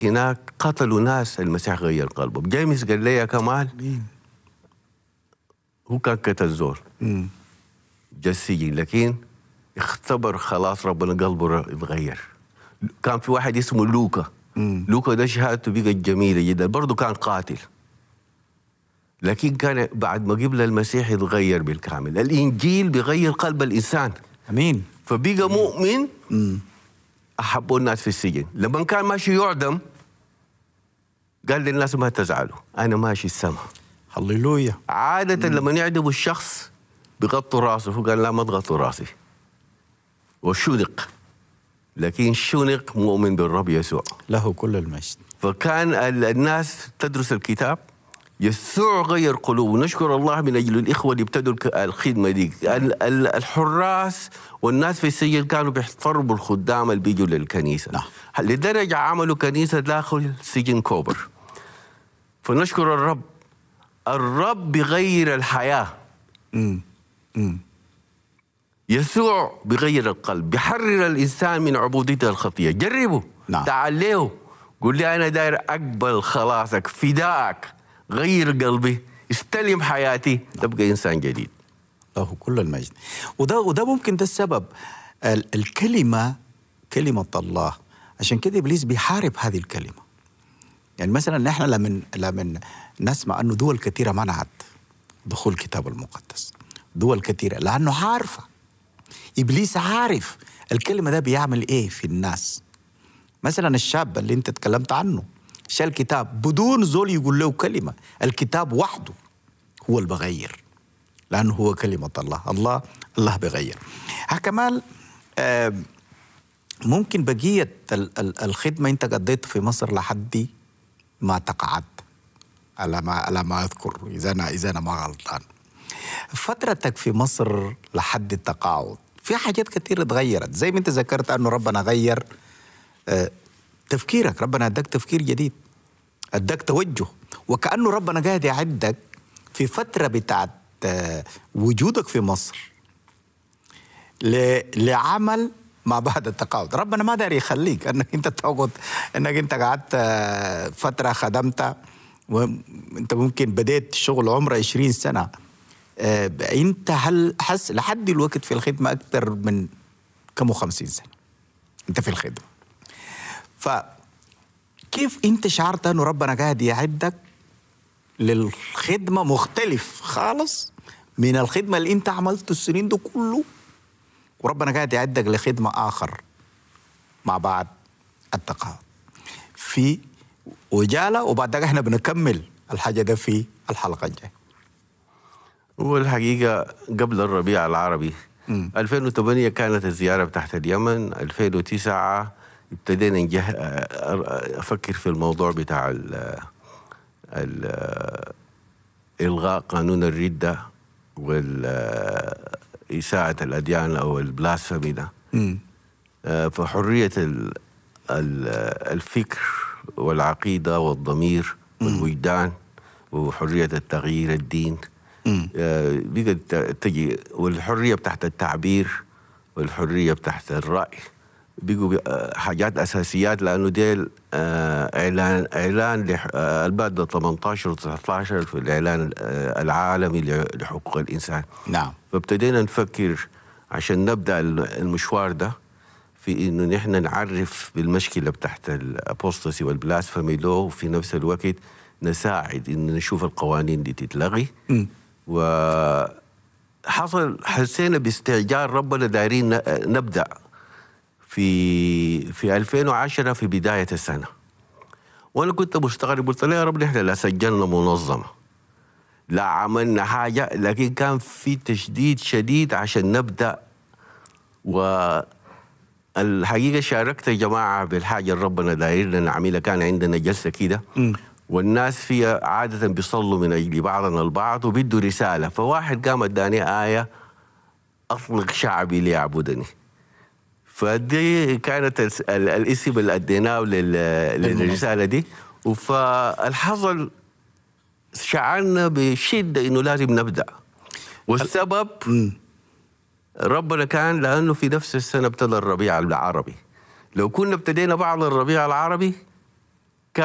هناك قتلوا ناس المسيح غير قلبهم جيمس قال لي يا كمال مين هو كان قتل زول مم. جا السجن لكن اختبر خلاص ربنا قلبه اتغير كان في واحد اسمه لوكا مم. لوكا ده شهادته بقت جميلة جدا برضه كان قاتل لكن كان بعد ما قبل المسيح يتغير بالكامل الإنجيل بيغير قلب الإنسان امين فبقى مؤمن مم. أحبوا الناس في السجن لما كان ماشي يعدم قال للناس ما تزعلوا أنا ماشي السماء هللويا عادة لما يعدموا الشخص بغطوا راسه فقال لا ما تغطوا راسي وشنق لكن شنق مؤمن بالرب يسوع له كل المجد فكان ال- الناس تدرس الكتاب يسوع غير قلوب نشكر الله من اجل الاخوه اللي ابتدوا الك- الخدمه دي ال- ال- الحراس والناس في السجن كانوا بيحترموا الخدام اللي بيجوا للكنيسه نعم. لدرجه عملوا كنيسه داخل سجن كوبر فنشكر الرب الرب بيغير الحياه مم. مم. يسوع بيغير القلب بيحرر الانسان من عبوديه الخطيه جربوا نعم. تعال له قول لي انا داير اقبل خلاصك فداك غير قلبي استلم حياتي تبقى انسان جديد له كل المجد وده وده ممكن ده السبب ال- الكلمة كلمة الله عشان كده إبليس بيحارب هذه الكلمة يعني مثلا نحن لما لما نسمع أنه دول كثيرة منعت دخول الكتاب المقدس دول كثيرة لأنه عارفة إبليس عارف الكلمة ده بيعمل إيه في الناس مثلا الشاب اللي أنت تكلمت عنه شال الكتاب بدون زول يقول له كلمة الكتاب وحده هو اللي بغير لأنه هو كلمة الله الله الله بغير ها كمال آم، ممكن بقية ال- ال- الخدمة أنت قضيت في مصر لحد ما تقاعدت على ما على ما أذكر إذا أنا إذا أنا ما غلطان فترتك في مصر لحد التقاعد في حاجات كثيرة اتغيرت زي ما أنت ذكرت أنه ربنا غير آه، تفكيرك ربنا اداك تفكير جديد اداك توجه وكانه ربنا قاعد يعدك في فتره بتاعت آه، وجودك في مصر ل- لعمل ما بعد التقاعد ربنا ما داري يخليك انك انت تقعد انك انت قعدت آه، فتره خدمت وانت ممكن بديت شغل عمر 20 سنه آه، انت هل حس لحد الوقت في الخدمه اكثر من كم وخمسين سنه انت في الخدمه فكيف انت شعرت انه ربنا قاعد يعدك للخدمه مختلف خالص من الخدمه اللي انت عملته السنين ده كله وربنا قاعد يعدك لخدمه اخر مع بعض التقاعد في وجاله وبعد ذلك احنا بنكمل الحاجه ده في الحلقه الجايه هو الحقيقة قبل الربيع العربي مم. 2008 كانت الزيارة بتاعت اليمن 2009 ابتدينا نجه أفكر في الموضوع بتاع ال ال إلغاء قانون الردة والإساءة الأديان أو البلاسفمي ده مم. آه، فحرية ال- ال- الفكر والعقيدة والضمير والوجدان وحرية التغيير الدين مم. آه، بقت ت- تجي والحرية بتاعت التعبير والحرية بتاعت الرأي بقوا ب- آه، حاجات أساسيات لأنه ديل آه، إعلان إعلان لح- آه، المادة 18 و 19 في الإعلان آه، العالمي لع- لحقوق الإنسان نعم فابتدينا نفكر عشان نبدا المشوار ده في انه نحن نعرف بالمشكله بتاعت الابوستاسي والبلاسفمي لو وفي نفس الوقت نساعد ان نشوف القوانين دي تتلغي مم. وحصل حسينا باستعجال ربنا دايرين ن- نبدا في في 2010 في بدايه السنه وانا كنت مستغرب قلت له يا رب نحن لا سجلنا منظمه لا عملنا حاجه لكن كان في تشديد شديد عشان نبدا والحقيقه شاركت يا جماعه بالحاجه اللي ربنا دايرنا نعملها كان عندنا جلسه كده مم. والناس فيها عاده بيصلوا من اجل بعضنا البعض وبيدوا رساله فواحد قام اداني ايه اطلق شعبي ليعبدني فدي كانت الس- ال- الاسم اللي اديناه لل- للرساله دي فالحصل شعرنا بشده انه لازم نبدا والسبب مم. ربنا كان لانه في نفس السنه ابتدى الربيع العربي لو كنا ابتدينا بعد الربيع العربي